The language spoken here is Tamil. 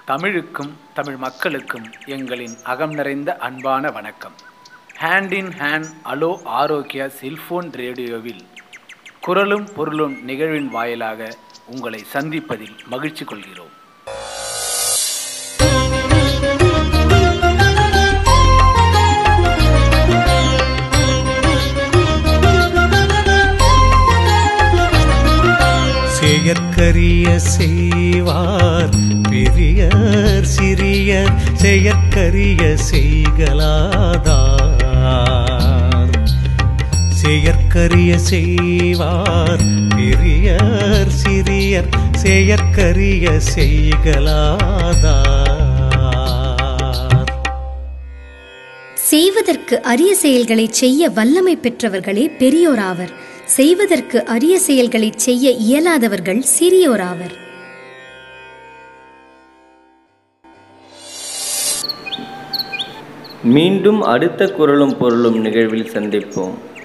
தமிழுக்கும் தமிழ் மக்களுக்கும் எங்களின் அகம் நிறைந்த அன்பான வணக்கம் hand in hand hello Arokya cellphone ரேடியோவில் குரலும் பொருளும் நிகழ்வின் வாயிலாக உங்களை சந்திப்பதில் மகிழ்ச்சி கொள்கிறோம் செயற்கரிய செய்வார் பெரியர் சிறியர் செயற்கரிய செய்கலாதார் செயற்கரிய செய்வார் பெரியர் சிறியர் செயற்கரிய செய்கலாதார் செய்வதற்கு அரிய செயல்களைச் செய்ய வல்லமை பெற்றவர்களே பெரியோராவர் செய்வதற்கு அரிய செயல்களைச் செய்ய இயலாதவர்கள் சிறியோராவர் மீண்டும் அடுத்த குரலும் பொருளும் நிகழ்வில் சந்திப்போம்